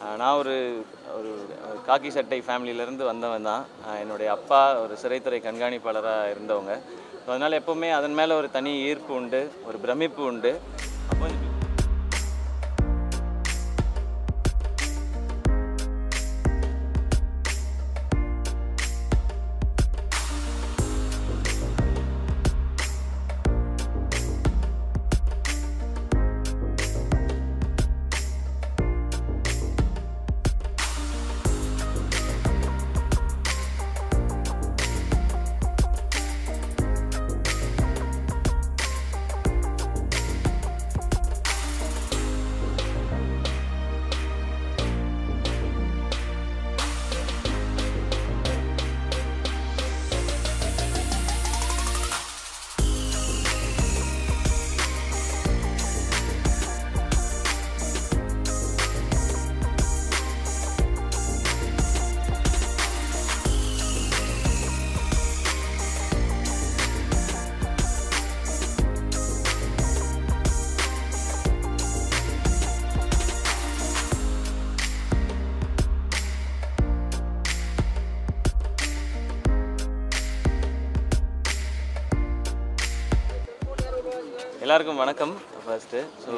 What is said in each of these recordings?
ஆஹ் நான் ஒரு ஒரு காக்கி சட்டை ஃபேமிலியிலேருந்து வந்தவன் தான் ஆஹ் என்னுடைய அப்பா ஒரு சிறைத்துறை கண்காணிப்பாளராக இருந்தவங்க ஸோ அதனால் எப்போவுமே அதன் மேலே ஒரு தனி ஈர்ப்பு உண்டு ஒரு பிரமிப்பு உண்டு அப்போ இந்த எல்லாருக்கும் வணக்கம் ஃபர்ஸ்ட்டு ஸோ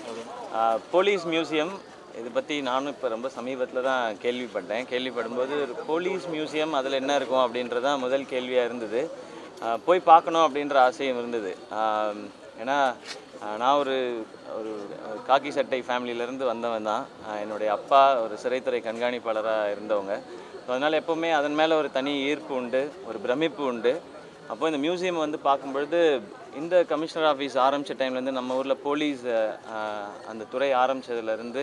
போலீஸ் மியூசியம் இதை பற்றி நானும் இப்போ ரொம்ப சமீபத்தில் தான் கேள்விப்பட்டேன் கேள்விப்படும்போது ஒரு போலீஸ் மியூசியம் அதில் என்ன இருக்கும் அப்படின்றது தான் முதல் கேள்வியாக இருந்தது ஆஹ் போய் பார்க்கணும் அப்படின்ற ஆசையும் இருந்தது ஆஹ் ஏன்னா ஆஹ் நான் ஒரு ஒரு காக்கி சட்டை ஃபேமிலியிலேருந்து வந்தவன் தான் ஆஹ் என்னுடைய அப்பா ஒரு சிறைத்துறை கண்காணிப்பாளராக இருந்தவங்க ஸோ அதனால் எப்போவுமே அதன் மேலே ஒரு தனி ஈர்ப்பு உண்டு ஒரு பிரமிப்பு உண்டு அப்போ இந்த மியூசியம் வந்து பார்க்கும்பொழுது இந்த கமிஷனர் ஆஃபீஸ் ஆரம்பித்த டைம்லேருந்து நம்ம ஊரில் போலீஸ் ஆஹ், அந்த துறை ஆரம்பித்ததுலேருந்து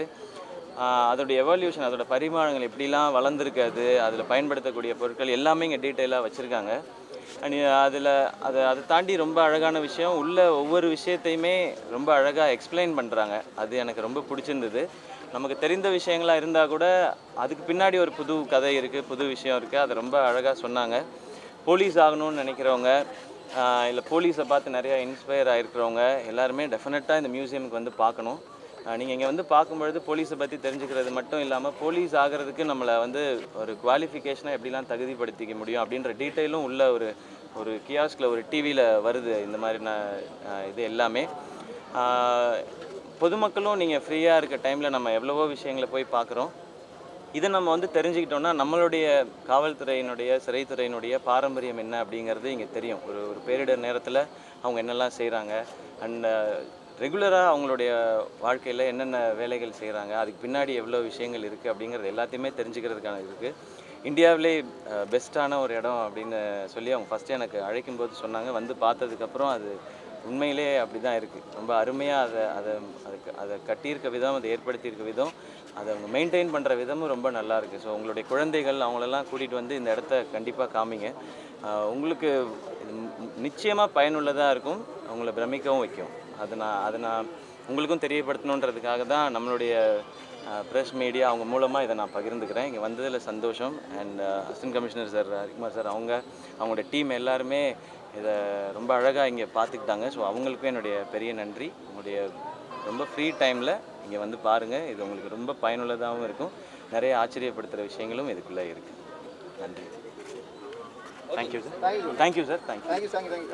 அதோடைய எவல்யூஷன் அதோட பரிமாணங்கள் எப்படிலாம் வளர்ந்துருக்கு அது அதில் பயன்படுத்தக்கூடிய பொருட்கள் எல்லாமே இங்கே டீட்டெயிலாக வச்சுருக்காங்க அண்ட் அதில் அதை அதை தாண்டி ரொம்ப அழகான விஷயம் உள்ள ஒவ்வொரு விஷயத்தையுமே ரொம்ப அழகாக எக்ஸ்பிளைன் பண்ணுறாங்க அது எனக்கு ரொம்ப பிடிச்சிருந்தது நமக்கு தெரிந்த விஷயங்களாக இருந்தால் கூட அதுக்கு பின்னாடி ஒரு புது கதை இருக்குது புது விஷயம் இருக்குது அதை ரொம்ப அழகாக சொன்னாங்க போலீஸ் ஆகணும்னு நினைக்கிறவங்க இல்லை போலீஸை பார்த்து நிறையா இன்ஸ்பயர் ஆகிருக்கிறவங்க எல்லாருமே டெஃபினட்டாக இந்த மியூசியமுக்கு வந்து பார்க்கணும் நீங்கள் இங்கே வந்து பார்க்கும்பொழுது போலீஸை பற்றி தெரிஞ்சுக்கிறது மட்டும் இல்லாமல் போலீஸ் ஆகிறதுக்கு நம்மளை வந்து ஒரு குவாலிஃபிகேஷனை எப்படிலாம் தகுதிப்படுத்திக்க முடியும் அப்படின்ற டீட்டெயிலும் உள்ள ஒரு ஒரு கியாஸ்கில் ஒரு டிவியில் வருது இந்த மாதிரின ஆஹ், இது எல்லாமே ஆஹ், பொதுமக்களும் நீங்கள் ஃப்ரீயாக இருக்க டைமில் நம்ம எவ்வளவோ விஷயங்களை போய் பார்க்குறோம் இதை நம்ம வந்து தெரிஞ்சுக்கிட்டோம்னா நம்மளுடைய காவல்துறையினுடைய சிறைத்துறையினுடைய பாரம்பரியம் என்ன அப்படிங்கிறது இங்கே தெரியும் ஒரு ஒரு பேரிடர் நேரத்தில் அவங்க என்னெல்லாம் செய்கிறாங்க அண்ட் ரெகுலராக அவங்களுடைய வாழ்க்கையில் என்னென்ன வேலைகள் செய்கிறாங்க அதுக்கு பின்னாடி எவ்வளோ விஷயங்கள் இருக்குது அப்படிங்கிறது எல்லாத்தையுமே தெரிஞ்சுக்கிறதுக்கான இருக்குது இந்தியாவிலே பெஸ்ட்டான ஒரு இடம் அப்படின்னு சொல்லி அவங்க ஃபஸ்ட்டு எனக்கு அழைக்கும்போது சொன்னாங்க வந்து பார்த்ததுக்கப்புறம் அது உண்மையிலே அப்படி தான் இருக்குது ரொம்ப அருமையாக அதை அதை அதுக்கு அதை கட்டியிருக்க விதம் அதை ஏற்படுத்தியிருக்க விதம் அதை அவங்க மெயின்டைன் பண்ணுற விதமும் ரொம்ப நல்லா இருக்குது ஸோ உங்களுடைய குழந்தைகள் அவங்களெல்லாம் கூட்டிகிட்டு வந்து இந்த இடத்த கண்டிப்பாக காமிங்க ஆஹ் உங்களுக்கு இது நிச்சயமாக பயனுள்ளதாக இருக்கும் அவங்கள பிரமிக்கவும் வைக்கும் அது நான் அதை நான் உங்களுக்கும் தெரியப்படுத்தணுன்றதுக்காக தான் நம்மளுடைய ப்ரெஸ் மீடியா அவங்க மூலமாக இதை நான் பகிர்ந்துக்கிறேன் இங்கே வந்ததில் சந்தோஷம் and assistant commissioner sir Harikumar sir அவங்க அவங்களோட டீம் எல்லாருமே இதை ரொம்ப அழகாக இங்கே பார்த்துக்கிட்டாங்க ஸோ அவங்களுக்கும் என்னுடைய பெரிய நன்றி உங்களுடைய ரொம்ப ஃப்ரீ டைமில் இங்கே வந்து பாருங்கள் இது உங்களுக்கு ரொம்ப பயனுள்ளதாகவும் இருக்கும் நிறைய ஆச்சரியப்படுத்துகிற விஷயங்களும் இதுக்குள்ளே இருக்குது நன்றி thank you sir thank you sir thank you thank you thank you thank you